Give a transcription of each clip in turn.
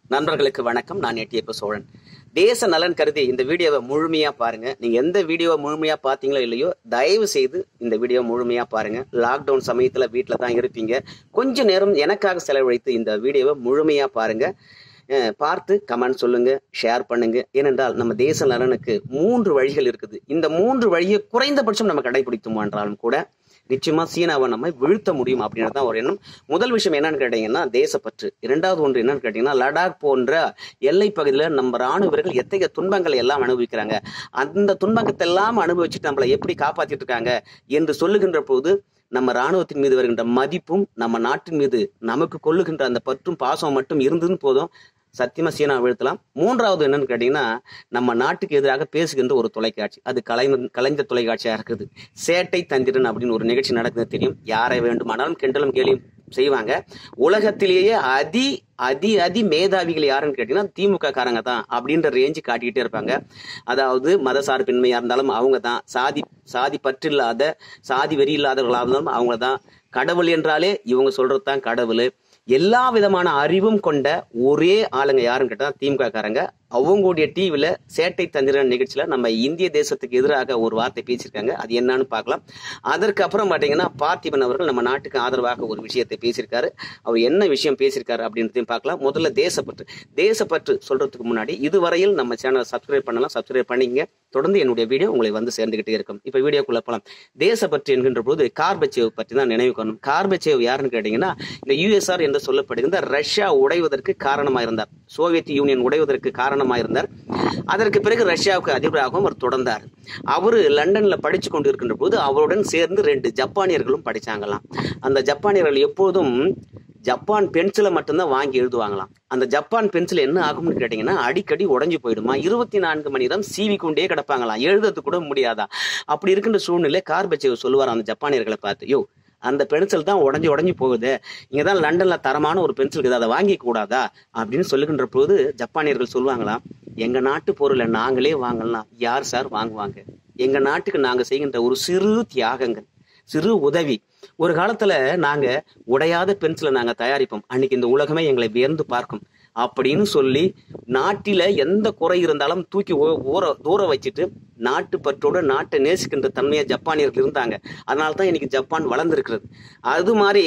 நண்பர்களுக்கு வணக்கம் நான் எட்டியப்ப சோழன் தேச நலன் கருதி இந்த வீடியோவை முழுமையா பாருங்க நீங்க எந்த வீடியோவை முழுமையா பாத்தீங்களோ இல்லையோ தயவு செய்து இந்த வீடியோ முழுமையா பாருங்க லாக்டவுன் சமயத்துல வீட்டில் தான் இருப்பீங்க கொஞ்ச நேரம் எனக்காக செலவழித்து இந்த வீடியோவை முழுமையா பாருங்க அஹ் பார்த்து கமெண்ட் சொல்லுங்க ஷேர் பண்ணுங்க ஏனென்றால் நம்ம தேச நலனுக்கு மூன்று வழிகள் இருக்குது இந்த மூன்று வழியை குறைந்தபட்சம் நம்ம கடைபிடித்தோம் என்றாலும் கூட நிச்சயமா சீனாவை நம்ம வீழ்த்த முடியும் அப்படின்றது தான் ஒரு எண்ணம் முதல் விஷயம் என்னன்னு கேட்டீங்கன்னா தேசப்பற்று இரண்டாவது ஒன்று என்னன்னு கேட்டீங்கன்னா லடாக் போன்ற எல்லை பகுதியில் நம்ம ராணுவர்கள் எத்தகைய துன்பங்களை எல்லாம் அனுபவிக்கிறாங்க அந்த துன்பத்தை எல்லாம் அனுபவிச்சுட்டு நம்மளை எப்படி காப்பாத்திட்டு இருக்காங்க என்று சொல்லுகின்ற போது நம்ம ராணுவத்தின் மீது வருகின்ற மதிப்பும் நம்ம நாட்டின் மீது நமக்கு கொள்ளுகின்ற அந்த பற்றும் பாசம் மட்டும் இருந்ததுன்னு போதும் சத்தியமா சீனா வீழ்த்தலாம் மூன்றாவது என்னன்னு கேட்டீங்கன்னா நம்ம நாட்டுக்கு எதிராக பேசுகின்ற ஒரு தொலைக்காட்சி அது கலைஞர் கலைஞர் தொலைக்காட்சியா இருக்குது சேட்டை தந்திரன் அப்படின்னு ஒரு நிகழ்ச்சி நடக்குது தெரியும் யாரை வேண்டுமானாலும் கிண்டலும் கேலியும் செய்வாங்க உலகத்திலேயே அதி அதி அதி மேதாவிகள் யாருன்னு கேட்டீங்கன்னா திமுக காரங்க தான் அப்படின்ற ரேஞ்சு காட்டிக்கிட்டே இருப்பாங்க அதாவது மதசார்பின்மையா இருந்தாலும் அவங்க தான் சாதி சாதி பற்று இல்லாத சாதி வெறி இல்லாதவர்களாக இருந்தாலும் அவங்க தான் கடவுள் என்றாலே இவங்க சொல்றது தான் கடவுள் எல்லா விதமான அறிவும் கொண்ட ஒரே ஆளுங்க யாருன்னு கேட்டா திமுக காரங்க அவங்களுடைய டிவில சேட்டை தந்திரன் நிகழ்ச்சியில நம்ம இந்திய தேசத்துக்கு எதிராக ஒரு வார்த்தை பேசியிருக்காங்க அது என்னன்னு பார்க்கலாம் அதற்கு அப்புறம் பாத்தீங்கன்னா பார்த்திபன் அவர்கள் நம்ம நாட்டுக்கு ஆதரவாக ஒரு விஷயத்தை பேசியிருக்காரு அவர் என்ன விஷயம் பேசியிருக்காரு அப்படின்றதையும் பார்க்கலாம் முதல்ல தேசப்பற்று தேசப்பற்று சொல்றதுக்கு முன்னாடி இதுவரையில் நம்ம சேனலை சப்ஸ்கிரைப் பண்ணலாம் சப்ஸ்கிரைப் பண்ணிக்கங்க தொடர்ந்து என்னுடைய வீடியோ உங்களை வந்து சேர்ந்துகிட்டே இருக்கும் இப்ப வீடியோக்குள்ள போலாம் தேசப்பற்று என்கின்ற போது கார்பச்சேவ் பற்றி தான் நினைவு கொள்ளணும் கார்பச்சேவ் யாருன்னு கேட்டீங்கன்னா இந்த யுஎஸ்ஆர் என்று சொல்லப்படுகின்ற ரஷ்யா உடைவதற்கு காரணமா இருந்தார் சோவியத் யூனியன் உடைவதற்கு காரணமா இருந்தார் அதற்கு பிறகு ரஷ்யாவுக்கு அதிபராகவும் அவர் தொடர்ந்தார் அவரு லண்டன்ல படிச்சு கொண்டு இருக்கின்ற போது அவருடன் சேர்ந்து ரெண்டு ஜப்பானியர்களும் படிச்சாங்களாம் அந்த ஜப்பானியர்கள் எப்போதும் ஜப்பான் பென்சிலை மட்டும்தான் வாங்கி எழுதுவாங்களாம் அந்த ஜப்பான் பென்சில் என்ன ஆகும்னு கேட்டீங்கன்னா அடிக்கடி உடஞ்சு போயிடுமா இருபத்தி நான்கு மணி நேரம் சீவி கொண்டே கிடப்பாங்களாம் எழுதுறது கூட முடியாதா அப்படி இருக்கின்ற சூழ்நிலை கார்பச்சேவ் சொல்லுவார் அந்த ஜப்பானியர்களை பார்த்து யோ அந்த பென்சில் தான் உடஞ்சி உடஞ்சி போகுது இங்க தான் லண்டன்ல தரமான ஒரு பென்சில் இருக்குது அதை வாங்கி கூடாதா அப்படின்னு சொல்லுகின்ற போது ஜப்பானியர்கள் சொல்லுவாங்களாம் எங்க நாட்டு பொருளை நாங்களே வாங்கலாம் யார் சார் வாங்குவாங்க எங்க நாட்டுக்கு நாங்க செய்கின்ற ஒரு சிறு தியாகங்கள் சிறு உதவி ஒரு காலத்துல நாங்க உடையாத பென்சிலை நாங்க தயாரிப்போம் அன்னைக்கு இந்த உலகமே எங்களை வியந்து பார்க்கும் அப்படின்னு சொல்லி நாட்டில எந்த குறை இருந்தாலும் தூக்கி ஊ- ஊற தூர வச்சுட்டு நாட்டு பற்றோட நாட்டை நேசிக்கின்ற தன்மையா ஜப்பானியர்கள் இருந்தாங்க அதனால தான் இன்னைக்கு ஜப்பான் வளர்ந்துருக்கிறது அது மாதிரி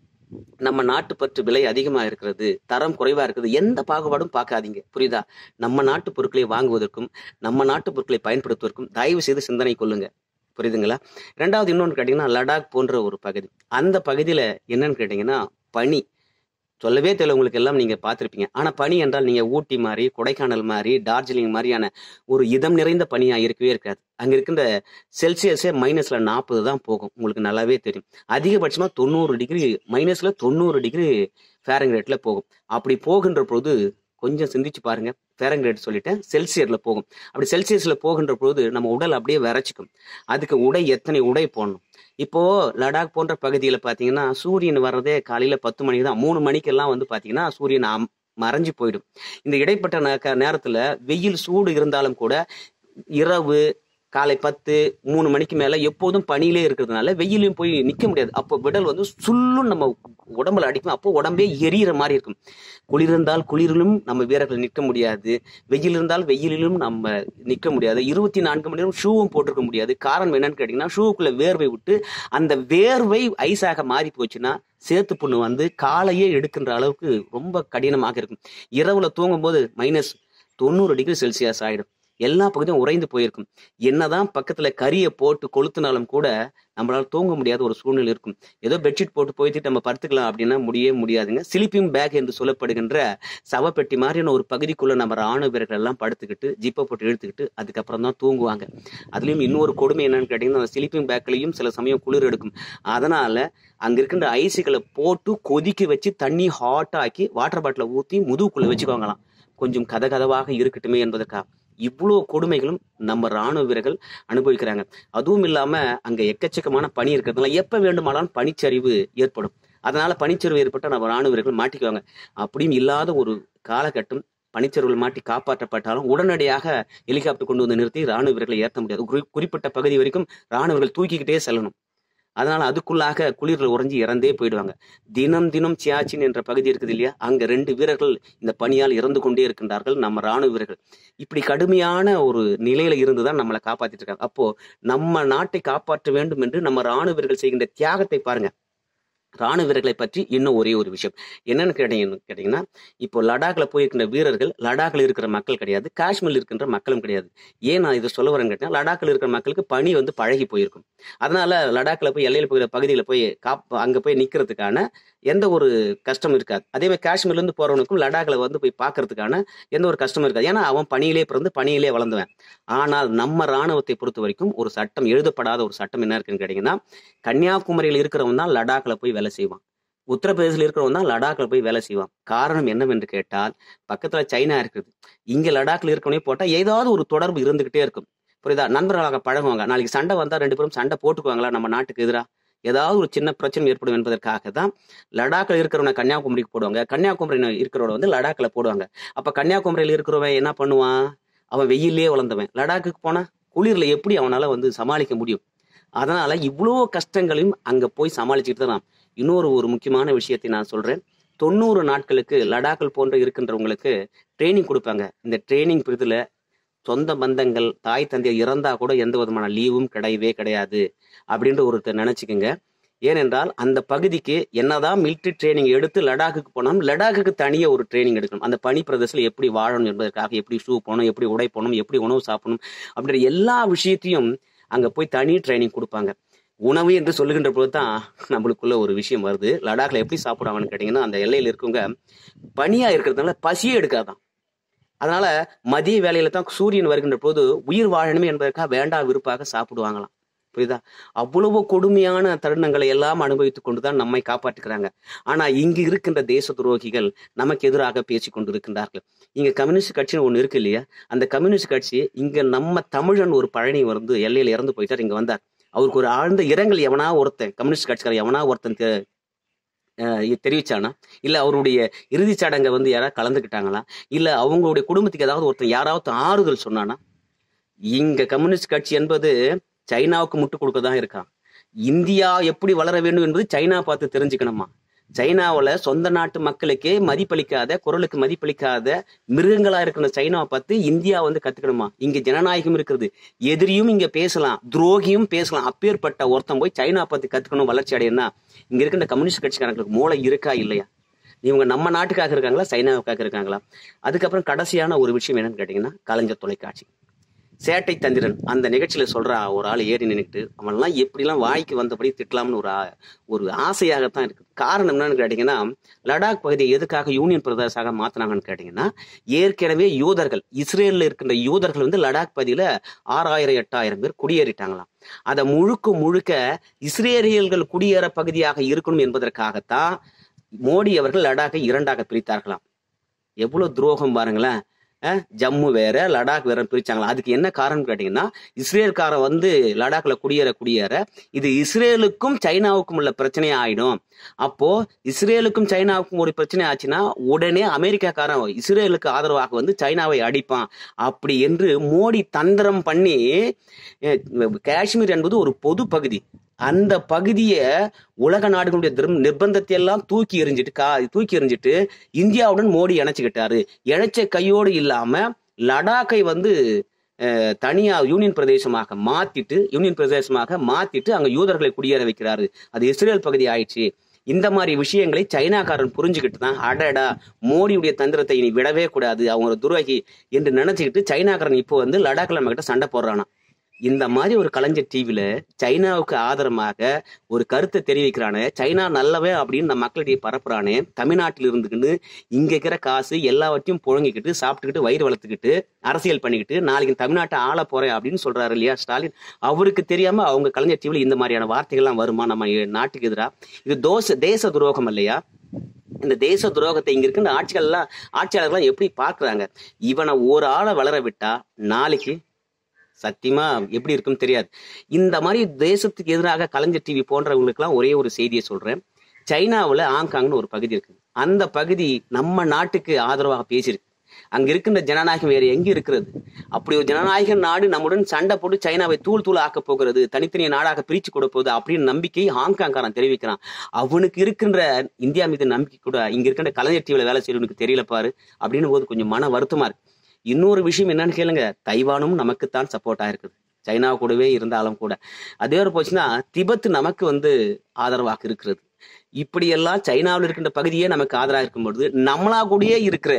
நம்ம நாட்டு பற்று விலை அதிகமா இருக்கிறது தரம் குறைவா இருக்குது எந்த பாகுபாடும் பார்க்காதீங்க புரியுதா நம்ம நாட்டு பொருட்களை வாங்குவதற்கும் நம்ம நாட்டு பொருட்களை பயன்படுத்துவதற்கும் தயவு செய்து சிந்தனை கொள்ளுங்க புரியுதுங்களா ரெண்டாவது இன்னொன்று கேட்டிங்கன்னா லடாக் போன்ற ஒரு பகுதி அந்த பகுதியில் என்னன்னு கேட்டிங்கன்னா பனி சொல்லவே தெரியல உங்களுக்கு எல்லாம் நீங்க பார்த்துருப்பீங்க ஆனா பனி என்றால் நீங்க ஊட்டி மாதிரி கொடைக்கானல் மாதிரி டார்ஜிலிங் மாதிரியான ஒரு இதம் நிறைந்த பனியா இருக்கவே இருக்காது அங்க இருக்கின்ற செல்சியஸே மைனஸ்ல நாற்பது தான் போகும் உங்களுக்கு நல்லாவே தெரியும் அதிகபட்சமா தொண்ணூறு டிகிரி மைனஸ்ல தொண்ணூறு டிகிரி ஃபேரங்கிரேட்ல போகும் அப்படி போகின்ற பொழுது கொஞ்சம் சிந்திச்சு பாருங்க ஃபேரங்கிரேட் சொல்லிட்டேன் செல்சியர்ல போகும் அப்படி செல்சியஸ்ல போகின்ற பொழுது நம்ம உடல் அப்படியே விரைச்சிக்கும் அதுக்கு உடை எத்தனை உடை போடணும் இப்போ லடாக் போன்ற பகுதியில பாத்தீங்கன்னா சூரியன் வர்றதே காலையில பத்து மணிக்கு தான் மூணு மணிக்கெல்லாம் வந்து பாத்தீங்கன்னா சூரியன் அம்- மறைஞ்சு போயிடும் இந்த இடைப்பட்ட நே- நேரத்துல வெயில் சூடு இருந்தாலும் கூட இரவு காலை பத்து மூணு மணிக்கு மேல எப்போதும் பனியிலே இருக்கிறதுனால வெயிலையும் போய் நிக்க முடியாது அப்போ விடல் வந்து சுள்ளும் நம்ம உடம்புல அடிக்கும் அப்போ உடம்பே எரியிற மாதிரி இருக்கும் குளிர் இருந்தால் குளிரிலும் நம்ம வீரர்கள் நிற்க முடியாது வெயில் இருந்தால் வெயிலிலும் நம்ம நிற்க முடியாது இருபத்தி நான்கு மணி நேரம் ஷூவும் போட்டிருக்க முடியாது காரணம் என்னன்னு கேட்டீங்கன்னா ஷூவுக்குள்ள வேர்வை விட்டு அந்த வேர்வை ஐஸாக மாறி போச்சுன்னா சேத்து புண்ணு வந்து காலையே எடுக்கின்ற அளவுக்கு ரொம்ப கடினமாக இருக்கும் இரவுல தூங்கும்போது மைனஸ் தொண்ணூறு டிகிரி செல்சியஸ் ஆயிடும் எல்லா பகுதியும் உறைந்து போயிருக்கும் என்னதான் பக்கத்துல கரியை போட்டு கொளுத்துனாலும் கூட நம்மளால தூங்க முடியாத ஒரு சூழ்நிலை இருக்கும் ஏதோ பெட்ஷீட் போட்டு போயிட்டு நம்ம படுத்துக்கலாம் அப்படின்னா முடியவே முடியாதுங்க ஸ்லீப்பிங் பேக் என்று சொல்லப்படுகின்ற சவப்பெட்டி மாதிரியான ஒரு பகுதிக்குள்ள நம்ம ராணுவ வீரர்கள் எல்லாம் படுத்துக்கிட்டு ஜிப்பை போட்டு இழுத்துக்கிட்டு அதுக்கப்புறம் தான் தூங்குவாங்க அதுலயும் இன்னொரு கொடுமை என்னன்னு கேட்டீங்கன்னா அந்த ஸ்லீப்பிங் பேக்லயும் சில சமயம் குளிர் எடுக்கும் அதனால அங்க இருக்கின்ற ஐஸுகளை போட்டு கொதிக்க வச்சு தண்ணி ஹாட் ஆக்கி வாட்டர் பாட்டில ஊத்தி முதுகுக்குள்ள வச்சுக்கோங்களாம் கொஞ்சம் கதகதவாக இருக்கட்டுமே என்பதற்காக இவ்வளோ கொடுமைகளும் நம்ம ராணுவ வீரர்கள் அனுபவிக்கிறாங்க அதுவும் இல்லாம அங்க எக்கச்சக்கமான பனி இருக்கிறதுனால எப்ப வேண்டுமானாலும் பனிச்சரிவு ஏற்படும் அதனால பனிச்சரிவு ஏற்பட்டால் நம்ம ராணுவ வீரர்கள் மாட்டிக்குவாங்க அப்படியும் இல்லாத ஒரு காலகட்டம் பனிச்சரிவுகள் மாட்டி காப்பாற்றப்பட்டாலும் உடனடியாக ஹெலிகாப்டர் கொண்டு வந்து நிறுத்தி ராணுவ வீரர்களை ஏற்ற முடியாது குறி- குறிப்பிட்ட பகுதி வரைக்கும் ராணுவர்கள் தூக்கிக்கிட்டே செல்லணும் அதனால அதுக்குள்ளாக குளிர்ல உறைஞ்சி இறந்தே போயிடுவாங்க தினம் தினம் சியாச்சின் என்ற பகுதி இருக்குது இல்லையா அங்க ரெண்டு வீரர்கள் இந்த பணியால் இறந்து கொண்டே இருக்கின்றார்கள் நம்ம ராணுவ வீரர்கள் இப்படி கடுமையான ஒரு நிலையில இருந்துதான் நம்மளை காப்பாத்திட்டு இருக்காங்க அப்போ நம்ம நாட்டை காப்பாற்ற வேண்டும் என்று நம்ம ராணுவ வீரர்கள் செய்கின்ற தியாகத்தை பாருங்க ராணுவ வீரர்களை பற்றி இன்னும் ஒரே ஒரு விஷயம் என்னன்னு கேட்டீங்க கேட்டீங்கன்னா இப்போ லடாக்ல போயிருக்கின்ற வீரர்கள் லடாக்ல இருக்கிற மக்கள் கிடையாது காஷ்மீர்ல இருக்கின்ற மக்களும் கிடையாது ஏன் நான் இதை சொல்ல வரேன்னு கேட்டீங்கன்னா லடாக்ல இருக்கிற மக்களுக்கு பனி வந்து பழகி போயிருக்கும் அதனால லடாக்ல போய் எல்லையில் போகிற பகுதியில் போய் காப் அங்க போய் நிக்கிறதுக்கான எந்த ஒரு கஷ்டம் இருக்காது அதே மாதிரி காஷ்மீர்ல இருந்து போறவனுக்கும் லடாக்ல வந்து போய் பார்க்கறதுக்கான எந்த ஒரு கஷ்டமும் இருக்காது ஏன்னா அவன் பணியிலே பிறந்து பணியிலே வளர்ந்துவன் ஆனால் நம்ம ராணுவத்தை பொறுத்த வரைக்கும் ஒரு சட்டம் எழுதப்படாத ஒரு சட்டம் என்ன இருக்குன்னு கேட்டீங்கன்னா கன்னியாகுமரியில் இருக்கிறவன் தான் லடாக்ல போய் வேலை செய்வான் உத்தரப்பிரதேசில் இருக்கிறவன் தான் லடாக்ல போய் வேலை செய்வான் காரணம் என்னவென்று கேட்டால் பக்கத்துல சைனா இருக்குது இங்க லடாக்ல இருக்கவனே போட்டா ஏதாவது ஒரு தொடர்பு இருந்துகிட்டே இருக்கும் புரியுதா நண்பர்களாக பழகுவாங்க நாளைக்கு சண்டை வந்தா ரெண்டு பேரும் சண்டை போட்டுக்குவாங்களா நம்ம நாட்டுக்கு எதிராக ஏதாவது ஒரு சின்ன பிரச்சனை ஏற்படும் என்பதற்காக தான் லடாக்ல இருக்கிறவனை கன்னியாகுமரிக்கு போடுவாங்க கன்னியாகுமரி இருக்கிறவனை வந்து லடாக்ல போடுவாங்க அப்ப கன்னியாகுமரியில் இருக்கிறவன் என்ன பண்ணுவான் அவன் வெயிலே வளர்ந்தவன் லடாக்குக்கு போனா குளிர்ல எப்படி அவனால வந்து சமாளிக்க முடியும் அதனால இவ்வளோ கஷ்டங்களையும் அங்க போய் சமாளிச்சுட்டு தான் இன்னொரு ஒரு முக்கியமான விஷயத்தை நான் சொல்றேன் தொண்ணூறு நாட்களுக்கு லடாக்கள் போன்ற இருக்கின்றவங்களுக்கு ட்ரைனிங் கொடுப்பாங்க இந்த ட்ரைனிங் பிரிதுல சொந்த பந்தங்கள் தாய் தந்தை இறந்தா கூட எந்த விதமான லீவும் கிடையவே கிடையாது அப்படின்ற ஒருத்தர் நினைச்சுக்கோங்க ஏனென்றால் அந்த பகுதிக்கு என்னதான் மிலிட்ரி ட்ரைனிங் எடுத்து லடாக்குக்கு போனாலும் லடாக்குக்கு தனியே ஒரு ட்ரைனிங் எடுக்கணும் அந்த பனி பிரதேசத்தில் எப்படி வாழணும் என்பதற்காக எப்படி ஷூ போகணும் எப்படி உடை போகணும் எப்படி உணவு சாப்பிடணும் அப்படின்ற எல்லா விஷயத்தையும் அங்க போய் தனி ட்ரைனிங் கொடுப்பாங்க உணவு என்று சொல்லுகின்ற போது தான் நம்மளுக்குள்ள ஒரு விஷயம் வருது லடாக்ல எப்படி சாப்பிடுவாங்கன்னு கேட்டீங்கன்னா அந்த எல்லையில இருக்கவங்க பனியா இருக்கிறதுனால பசியே எடுக்காதான் அதனால மதிய வேலையில தான் சூரியன் வருகின்ற போது உயிர் வாழணுமே என்பதற்காக வேண்டா விருப்பாக சாப்பிடுவாங்களாம் புரியுதா அவ்வளவு கொடுமையான தருணங்களை எல்லாம் அனுபவித்துக் கொண்டுதான் நம்மை காப்பாற்றுகிறாங்க ஆனா இங்கு இருக்கின்ற தேச துரோகிகள் நமக்கு எதிராக பேசிக் கொண்டிருக்கின்றார்கள் இங்க கம்யூனிஸ்ட் கட்சின்னு ஒண்ணு இருக்கு இல்லையா அந்த கம்யூனிஸ்ட் கட்சி இங்க நம்ம தமிழன் ஒரு பழனி வந்து எல்லையில இறந்து போயிட்டார் இங்க வந்தார் அவருக்கு ஒரு ஆழ்ந்த இரங்கல் எவனா ஒருத்தன் கம்யூனிஸ்ட் கட்சிக்காரன் எவனா ஒருத்தன் தெ- அஹ் தெரிவிச்சானா இல்ல அவருடைய இறுதிச் சடங்கை வந்து யாராவது கலந்துக்கிட்டாங்களா இல்ல அவங்களுடைய குடும்பத்துக்கு ஏதாவது ஒருத்தன் யாராவது ஆறுதல் சொன்னானா இங்க கம்யூனிஸ்ட் கட்சி என்பது சைனாவுக்கு முட்டு கொடுக்க தான் இருக்கான் இந்தியா எப்படி வளர வேண்டும் என்பது சைனா பார்த்து தெரிஞ்சுக்கணுமா சைனாவுல சொந்த நாட்டு மக்களுக்கே மதிப்பளிக்காத குரலுக்கு மதிப்பளிக்காத மிருகங்களா இருக்கிற சைனாவை பார்த்து இந்தியா வந்து கத்துக்கணுமா இங்க ஜனநாயகம் இருக்கிறது எதிரியும் இங்க பேசலாம் துரோகியும் பேசலாம் அப்பேற்பட்ட ஒருத்தன் போய் சைனா பார்த்து கத்துக்கணும் வளர்ச்சி அடையணும்னா இங்க இருக்கின்ற கம்யூனிஸ்ட் கட்சிக்காரங்களுக்கு மூளை இருக்கா இல்லையா இவங்க நம்ம நாட்டுக்காக இருக்காங்களா சைனாவுக்காக இருக்காங்களா அதுக்கப்புறம் கடைசியான ஒரு விஷயம் என்னன்னு கேட்டீங்கன்னா கலைஞர் தொலைக்காட்சி சேட்டை தந்திரன் அந்த நிகழ்ச்சியில சொல்ற ஒரு ஆள் ஏறி நின்னுட்டு அவன்லாம் எப்படிலாம் வாய்க்கு வந்தபடி திட்டலாம்னு ஒரு ஆ- ஒரு ஆசையாகத்தான் இருக்கு காரணம் என்னன்னு கேட்டீங்கன்னா லடாக் பகுதியை எதுக்காக யூனியன் பிரதேசமாக மாத்தினாங்கன்னு கேட்டீங்கன்னா ஏற்கனவே யூதர்கள் இஸ்ரேல்ல இருக்கின்ற யூதர்கள் வந்து லடாக் பகுதியில ஆறாயிரம் எட்டாயிரம் பேர் குடியேறிட்டாங்களாம் அதை முழுக்க முழுக்க இஸ்ரேலியர்கள் குடியேற பகுதியாக இருக்கணும் என்பதற்காகத்தான் மோடி அவர்கள் லடாக்கை இரண்டாக பிரித்தார்களாம் எவ்வளவு துரோகம் பாருங்களேன் அஹ், ஜம்மு வேற லடாக் வேற பிரிச்சாங்களா அதுக்கு என்ன காரணம் கேட்டீங்கன்னா இஸ்ரேல்காரன் வந்து லடாக்ல குடியேற குடியேற இது இஸ்ரேலுக்கும் சைனாவுக்கும் உள்ள பிரச்சனை ஆயிடும் அப்போ இஸ்ரேலுக்கும் சைனாவுக்கும் ஒரு பிரச்சனை ஆச்சுன்னா உடனே அமெரிக்காக்காரன் இஸ்ரேலுக்கு ஆதரவாக வந்து சைனாவை அடிப்பான் அப்படி என்று மோடி தந்திரம் பண்ணி அஹ், காஷ்மீர் என்பது ஒரு பொது பகுதி அந்த பகுதியை உலக நாடுகளுடைய திரும்- நிர்பந்தத்தை எல்லாம் தூக்கி எறிஞ்சிட்டு கா தூக்கி எறிஞ்சிட்டு இந்தியாவுடன் மோடி இணைச்சுக்கிட்டாரு இணைச்ச கையோடு இல்லாம லடாக்கை வந்து அஹ், தனியா யூனியன் பிரதேசமாக மாத்திட்டு யூனியன் பிரதேசமாக மாத்திட்டு அங்க யூதர்களை குடியேற வைக்கிறாரு அது இஸ்ரேல் பகுதி ஆயிடுச்சு இந்த மாதிரி விஷயங்களை சைனாக்காரன் புரிஞ்சுக்கிட்டு தான் அடடா மோடியுடைய தந்திரத்தை இனி விடவே கூடாது அவங்க ஒரு துரோகி என்று நினைச்சுக்கிட்டு சைனாக்காரன் இப்போ வந்து லடாக்ல நம்ம கிட்ட சண்டை போடுறானா இந்த மாதிரி ஒரு கலைஞர் டிவில சைனாவுக்கு ஆதரமாக ஒரு கருத்தை தெரிவிக்கிறானே சைனா நல்லவன் அப்படின்னு நம்ம மக்களிடையே பரப்புறானே தமிழ்நாட்டில் இருந்துக்கிட்டு இங்க இருக்கிற காசு எல்லாவற்றையும் புழங்கிக்கிட்டு சாப்பிட்டுக்கிட்டு வயிறு வளர்த்துக்கிட்டு அரசியல் பண்ணிக்கிட்டு நாளைக்கு தமிழ்நாட்டை ஆள போறேன் அப்படின்னு சொல்றாரு இல்லையா ஸ்டாலின் அவருக்கு தெரியாம அவங்க கலைஞர் டிவில இந்த மாதிரியான வார்த்தைகள்லாம் வருமா நம்ம நாட்டுக்கு எதிராக இது தோச தேச துரோகம் இல்லையா இந்த தேச துரோகத்தை இங்க இருக்கின்ற ஆட்சிகள் எல்லாம் ஆட்சியாளர்கள் எப்படி பார்க்கறாங்க இவனை ஒரு ஆளை வளர விட்டா நாளைக்கு சத்தியமா எப்படி இருக்குன்னு தெரியாது இந்த மாதிரி தேசத்துக்கு எதிராக கலைஞர் டிவி போன்றவங்களுக்குலாம் ஒரே ஒரு செய்தியை சொல்றேன் சைனாவுல ஆங்காங்னு ஒரு பகுதி இருக்கு அந்த பகுதி நம்ம நாட்டுக்கு ஆதரவாக பேசியிருக்கு அங்க இருக்கின்ற ஜனநாயகம் வேற எங்க இருக்கிறது அப்படி ஒரு ஜனநாயக நாடு நம்முடன் சண்டை போட்டு சைனாவை தூள் தூள் ஆக்க போகிறது தனித்தனி நாடாக பிரிச்சு கொடுக்க போகுது அப்படின்னு நம்பிக்கை ஹாங்காங்காரன் தெரிவிக்கிறான் அவனுக்கு இருக்கின்ற இந்தியா மீது நம்பிக்கை கூட இங்க இருக்கின்ற கலைஞர் டிவில வேலை செய்யறவனுக்கு தெரியல பாரு அப்படின்னு போது கொஞ்சம் மன வருத்தமா இருக்கு இன்னொரு விஷயம் என்னன்னு கேளுங்க தைவானும் நமக்குத்தான் சப்போர்ட்டா இருக்குது சைனா கூடவே இருந்தாலும் கூட அதே ஒரு போச்சுன்னா திபெத் நமக்கு வந்து ஆதரவாக இருக்கிறது இப்படியெல்லாம் சைனாவில் இருக்கின்ற பகுதியே நமக்கு ஆதரவாக இருக்கும் பொழுது நம்மளா கூடயே இருக்கிற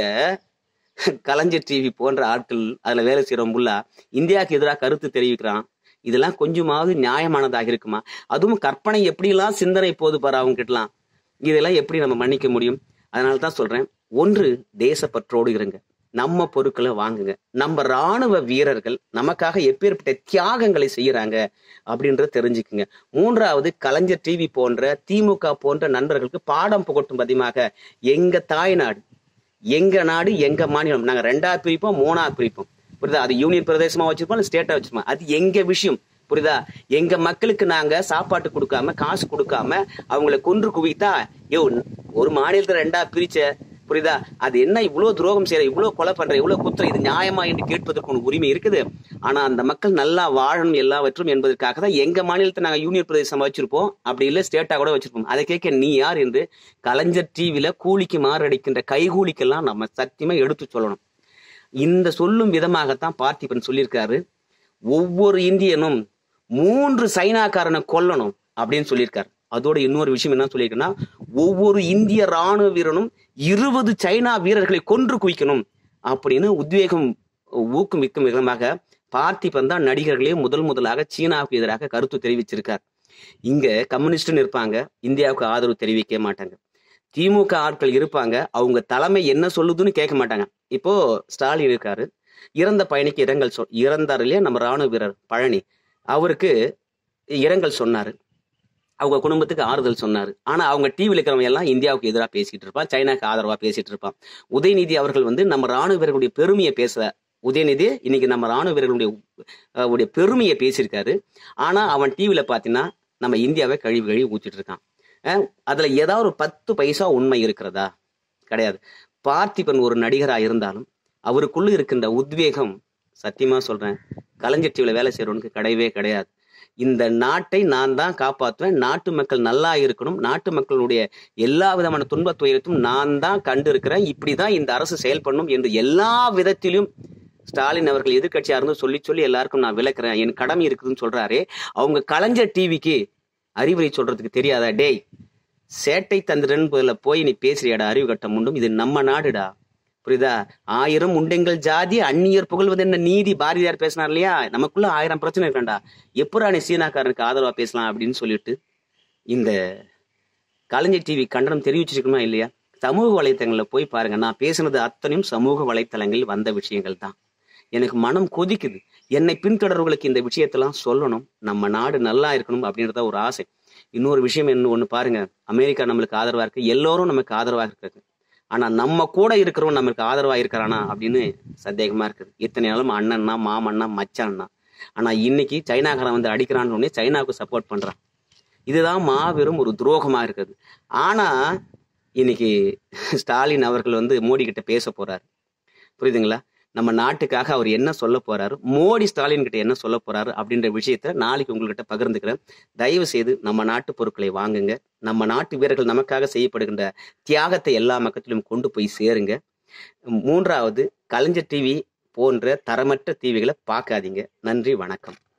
கலைஞர் டிவி போன்ற ஆட்கள் அதுல வேலை செய்யறவங்க இந்தியாவுக்கு எதிராக கருத்து தெரிவிக்கிறான் இதெல்லாம் கொஞ்சமாவது நியாயமானதாக இருக்குமா அதுவும் கற்பனை எப்படிலாம் சிந்தனை போது பாரு அவங்க கிட்டலாம் இதெல்லாம் எப்படி நம்ம மன்னிக்க முடியும் அதனால தான் சொல்றேன் ஒன்று தேசப்பற்றோடு இருங்க நம்ம பொருட்களை வாங்குங்க நம்ம ராணுவ வீரர்கள் நமக்காக எப்பேற்பட்ட தியாகங்களை செய்யறாங்க அப்படின்றத தெரிஞ்சுக்குங்க மூன்றாவது கலைஞர் டிவி போன்ற திமுக போன்ற நண்பர்களுக்கு பாடம் புகட்டும் பதிமாக எங்க தாய்நாடு எங்க நாடு எங்க மாநிலம் நாங்க ரெண்டா பிரிப்போம் மூணா பிரிப்போம் புரியுதா அது யூனியன் பிரதேசமா வச்சிருப்போம் இல்ல ஸ்டேட்டா வச்சிருப்போம் அது எங்க விஷயம் புரியுதா எங்க மக்களுக்கு நாங்க சாப்பாட்டு கொடுக்காம காசு கொடுக்காம அவங்கள கொன்று குவித்தா யோ ஒரு மாநிலத்தை ரெண்டா பிரிச்ச புரியுதா அது என்ன இவ்வளவு துரோகம் செய்யற இவ்வளவு கொலை பண்ற இவ்வளவு குத்துற இது நியாயமா என்று கேட்பதற்கு உனக்கு உரிமை இருக்குது ஆனா அந்த மக்கள் நல்லா வாழணும் எல்லாவற்றும் என்பதற்காக தான் எங்க மாநிலத்தை நாங்க யூனியன் பிரதேசம் வச்சிருப்போம் அப்படி இல்ல ஸ்டேட்டா கூட வச்சிருப்போம் அதை கேட்க நீ யார் என்று கலைஞர் டிவில கூலிக்கு மாரடிக்கின்ற கைகூலிக்கெல்லாம் நம்ம சத்தியமா எடுத்து சொல்லணும் இந்த சொல்லும் விதமாகத்தான் பார்த்திபன் சொல்லியிருக்காரு ஒவ்வொரு இந்தியனும் மூன்று சைனாக்காரனை கொல்லணும் அப்படின்னு சொல்லியிருக்காரு அதோட இன்னொரு விஷயம் என்ன சொல்லியிருக்கேன்னா ஒவ்வொரு இந்திய ராணுவ வீரனும் இருபது சைனா வீரர்களை கொன்று குவிக்கணும் அப்படின்னு உத்வேகம் ஊக்குவிக்கும் விதமாக பார்த்திபன் தான் நடிகர்களே முதல் முதலாக சீனாவுக்கு எதிராக கருத்து தெரிவிச்சிருக்கார் இங்க கம்யூனிஸ்ட்னு இருப்பாங்க இந்தியாவுக்கு ஆதரவு தெரிவிக்க மாட்டாங்க திமுக ஆட்கள் இருப்பாங்க அவங்க தலைமை என்ன சொல்லுதுன்னு கேட்க மாட்டாங்க இப்போ ஸ்டாலின் இருக்காரு இறந்த பயணிக்கு இரங்கல் சொல் இறந்தார் இல்லையா நம்ம ராணுவ வீரர் பழனி அவருக்கு இரங்கல் சொன்னாரு அவங்க குடும்பத்துக்கு ஆறுதல் சொன்னாரு ஆனா அவங்க டிவியில் இருக்கிறவங்க எல்லாம் இந்தியாவுக்கு எதிராக பேசிட்டு இருப்பான் சைனாக்கு ஆதரவா பேசிட்டு இருப்பான் உதயநிதி அவர்கள் வந்து நம்ம ராணுவ வீரர்களுடைய பெருமையை பேசல உதயநிதி இன்னைக்கு நம்ம ராணுவ வீரர்களுடைய அஹ், உடைய பெருமையை பேசியிருக்காரு ஆனா அவன் டிவியில பாத்தீங்கன்னா நம்ம இந்தியாவை கழிவு கழுவி ஊத்திட்டு இருக்கான் அஹ், அதுல ஏதாவது ஒரு பத்து பைசா உண்மை இருக்கிறதா கிடையாது பார்த்திபன் ஒரு நடிகரா இருந்தாலும் அவருக்குள்ள இருக்கின்ற உத்வேகம் சத்தியமா சொல்றேன் கலைஞர் டிவில வேலை செய்யறவனுக்கு கிடையவே கிடையாது இந்த நாட்டை நான் தான் காப்பாற்றுவேன் நாட்டு மக்கள் நல்லா இருக்கணும் நாட்டு மக்களுடைய எல்லா விதமான துன்பத் துயரத்தும் நான் தான் கண்டு இருக்கிறேன் இப்படிதான் இந்த அரசு செயல்படணும் என்று எல்லா விதத்திலும் ஸ்டாலின் அவர்கள் எதிர்க்கட்சியா இருந்து சொல்லி சொல்லி எல்லாருக்கும் நான் விளக்குறேன் என் கடமை இருக்குதுன்னு சொல்றாரு அவங்க கலைஞர் டிவிக்கு அறிவுரை சொல்றதுக்கு தெரியாதா டேய் சேட்டை தந்திரன் போய் நீ பேசுறியாடா அறிவு கட்டம் உண்டும் இது நம்ம நாடுடா புரியுதா ஆயிரம் உண்டெங்கள் ஜாதி அந்நியர் புகழ்வது என்ன நீதி பாரதியார் பேசினார் இல்லையா நமக்குள்ள ஆயிரம் பிரச்சனை இருக்காண்டா எப்படா நீ சீனாக்காரனுக்கு ஆதரவா பேசலாம் அப்படின்னு சொல்லிட்டு இந்த கலைஞர் டிவி கண்டனம் தெரிவிச்சிருக்கணுமா இல்லையா சமூக வலைத்தளங்கள்ல போய் பாருங்க நான் பேசுனது அத்தனையும் சமூக வலைத்தளங்களில் வந்த விஷயங்கள் தான் எனக்கு மனம் கொதிக்குது என்னை பின்தொடர்வர்களுக்கு இந்த விஷயத்தெல்லாம் சொல்லணும் நம்ம நாடு நல்லா இருக்கணும் அப்படின்றத ஒரு ஆசை இன்னொரு விஷயம் என்ன ஒண்ணு பாருங்க அமெரிக்கா நம்மளுக்கு ஆதரவா இருக்கு எல்லோரும் நமக்கு ஆதரவா இருக்காங்க ஆனா நம்ம கூட இருக்கிறவன் நம்மளுக்கு ஆதரவா இருக்கிறானா அப்படின்னு சந்தேகமா இருக்குது இத்தனை நாளும் அண்ணன்னா மாமன்னா மச்சான்னா ஆனா இன்னைக்கு சைனாக்காரன் வந்து அடிக்கிறான்னு உடனே சைனாவுக்கு சப்போர்ட் பண்றான் இதுதான் மாபெரும் ஒரு துரோகமா இருக்குது ஆனா இன்னைக்கு ஸ்டாலின் அவர்கள் வந்து மோடி கிட்ட பேச போறாரு புரியுதுங்களா நம்ம நாட்டுக்காக அவர் என்ன சொல்ல போறாரு மோடி ஸ்டாலின் கிட்ட என்ன சொல்ல போறாரு அப்படின்ற விஷயத்த நாளைக்கு உங்கள்கிட்ட பகிர்ந்துக்கிறேன் தயவு செய்து நம்ம நாட்டு பொருட்களை வாங்குங்க நம்ம நாட்டு வீரர்கள் நமக்காக செய்யப்படுகின்ற தியாகத்தை எல்லா மக்களிலும் கொண்டு போய் சேருங்க மூன்றாவது கலைஞர் டிவி போன்ற தரமற்ற டிவிகளை பார்க்காதீங்க நன்றி வணக்கம்